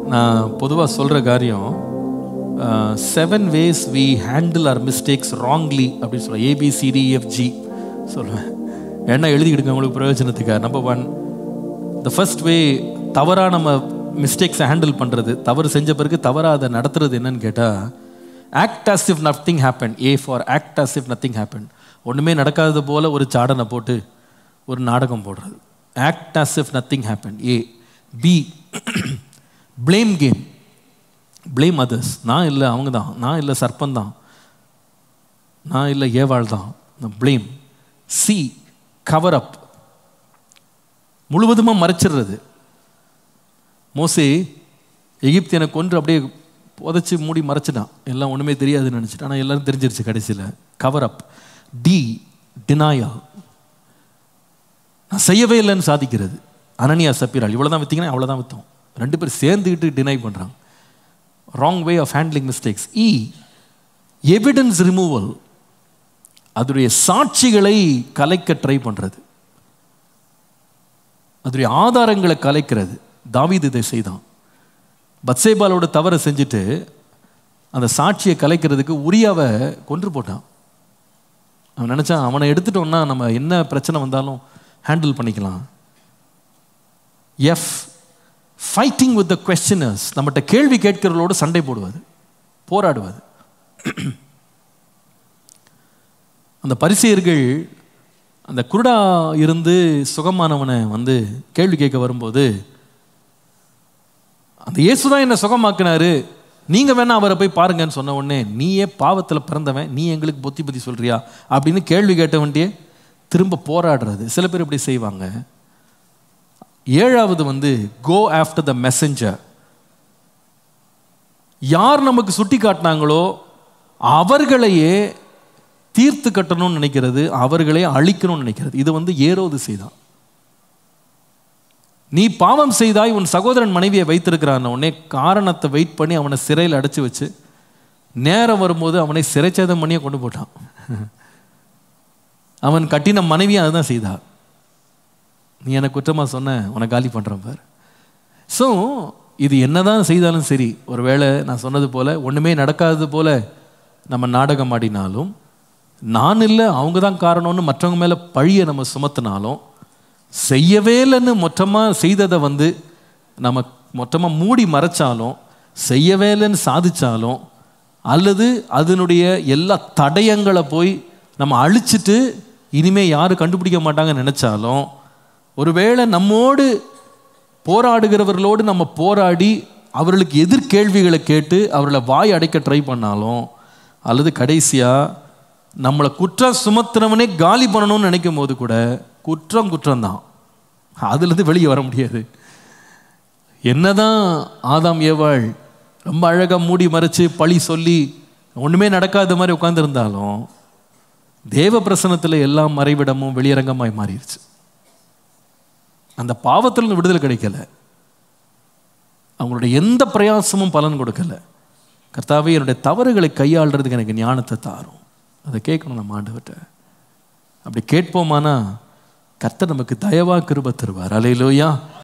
நான் பொதுவாக சொல்கிற காரியம் seven ways we handle R mistakes wrongly அப்படின்னு சொல்லுவேன் ஏபிசிடிஎஃப்ஜி சொல்லுவேன் என்ன எழுதிக்கிடுங்க உங்களுக்கு பிரயோஜனத்துக்காக நம்பர் ஒன் த ஃபர்ஸ்ட் வே தவறாக நம்ம மிஸ்டேக்ஸை ஹேண்டில் பண்ணுறது தவறு செஞ்ச பிறகு தவறாக அதை நடத்துறது என்னன்னு கேட்டால் act as if nothing happen A for act as if nothing happen ஒன்றுமே நடக்காதது போல் ஒரு சாடனை போட்டு ஒரு நாடகம் போடுறது act as if nothing happen A B blame game blame others நான் இல்லை அவங்க தான் நான் இல்லை சர்ப்பம் தான் நான் இல்லை ஏவாள் தான் blame சி கவர் அப் முழுவதுமாக மறைச்சிடுறது மோசே எகிப்தியனை கொன்று அப்படியே புதைச்சி மூடி மறைச்சிட்டான் எல்லாம் ஒன்றுமே தெரியாதுன்னு நினச்சிட்டு ஆனால் எல்லாரும் தெரிஞ்சிருச்சு கடைசியில் கவர் அப் டி டினாயா நான் செய்யவே இல்லைன்னு சாதிக்கிறது அனனியா சப்பிரால் இவ்வளோ தான் விற்றீங்கன்னா அவ்வளோதான் விற்றோம் ரெண்டு பேரும் சேர்ந்துக்கிட்டு டினை பண்ணுறாங்க wrong way of handling mistakes E evidence removal அதனுடைய சாட்சிகளை கலைக்க ட்ரை பண்ணுறது அதனுடைய ஆதாரங்களை கலைக்கிறது தாவீது இதை செய்தான் பத்சேபாலோட தவறை செஞ்சுட்டு அந்த சாட்சியை கலைக்கிறதுக்கு உரியாவை கொன்று போட்டான் அவன் நினச்சான் அவனை எடுத்துட்டோம்னா நம்ம என்ன பிரச்சனை வந்தாலும் ஹேண்டில் பண்ணிக்கலாம் F fighting with the questioners நம்மகிட்ட கேள்வி கேட்கிறவர்களோடு சண்டை போடுவது போராடுவது அந்த பரிசெயர்கள் அந்த குருடா இருந்து சுகமானவனை வந்து கேள்வி கேட்க வரும்போது அந்த இயேசு தான் என்னை சுகமாக்குனாரு நீங்க வேணா அவரை போய் பாருங்கன்னு சொன்ன உடனே நீயே பாவத்தில் பிறந்தவன் நீ எங்களுக்கு புத்தி புத்தி சொல்றியா அப்படின்னு கேள்வி கேட்டவன்ட்டே திரும்ப போராடுறது சில பேர் இப்படி செய்வாங்க ஏழாவது வந்து கோ ஆஃப்டர் த மெசஞ்சர் யார் நமக்கு சுட்டி காட்டினாங்களோ அவர்களையே தீர்த்து கட்டணும்னு நினைக்கிறது அவர்களே அழிக்கணும்னு நினைக்கிறது இது வந்து ஏரோது செய்தான் நீ பாவம் செய்தாய் உன் சகோதரன் மனைவியை வைத்திருக்கிறான் உடனே காரணத்தை வெயிட் பண்ணி அவனை சிறையில் அடைச்சு வச்சு நேரம் வரும்போது அவனை சிறைச்சேதம் பண்ணியே கொண்டு போட்டான் அவன் கட்டின மனைவியும் அதுதான் செய்தா நீ எனக்கு குற்றமாக சொன்ன உன காலி பண்ணுறேன் பார் ஸோ இது என்னதான் செய்தாலும் சரி ஒருவேளை நான் சொன்னது போல ஒன்றுமே நடக்காதது போல நம்ம நாடகம் ஆடினாலும் நான் இல்லை அவங்க தான் காரணம்னு மற்றவங்க மேலே பழியை நம்ம சுமத்தினாலும் செய்யவே இல்லைன்னு மொத்தமாக செய்ததை வந்து நம்ம மொத்தமாக மூடி மறைச்சாலும் செய்யவே இல்லைன்னு சாதிச்சாலும் அல்லது அதனுடைய எல்லா தடயங்களை போய் நம்ம அழிச்சிட்டு இனிமே யாரும் கண்டுபிடிக்க மாட்டாங்கன்னு நினச்சாலும் ஒருவேளை நம்மோடு போராடுகிறவர்களோடு நம்ம போராடி அவர்களுக்கு எதிர்கேள்விகளை கேட்டு அவர்களை வாய் அடைக்க ட்ரை பண்ணாலும் அல்லது கடைசியாக நம்மளை குற்றம் சுமத்துறவனே காலி பண்ணணும்னு நினைக்கும் போது கூட குற்றம் குற்றம் தான் அதுலேருந்து வெளியே வர முடியாது என்னதான் ஆதாம் ஏவாள் ரொம்ப அழகாக மூடி மறைச்சு பழி சொல்லி ஒன்றுமே நடக்காத மாதிரி உட்காந்துருந்தாலும் தேவ பிரசனத்தில் எல்லா மறைவிடமும் வெளியரங்கமாய் மாறிடுச்சு அந்த பாவத்தில் விடுதலை கிடைக்கல அவங்களுடைய எந்த பிரயாசமும் பலன் கொடுக்கல கர்த்தாவே என்னுடைய தவறுகளை கையாளுறதுக்கு எனக்கு ஞானத்தை தாரும் அதை கேட்கணும் நம்ம ஆண்டவர்கிட்ட அப்படி கேட்போமானா கர்த்தர் நமக்கு தயவா கிருப தருவார் அலையிலோயா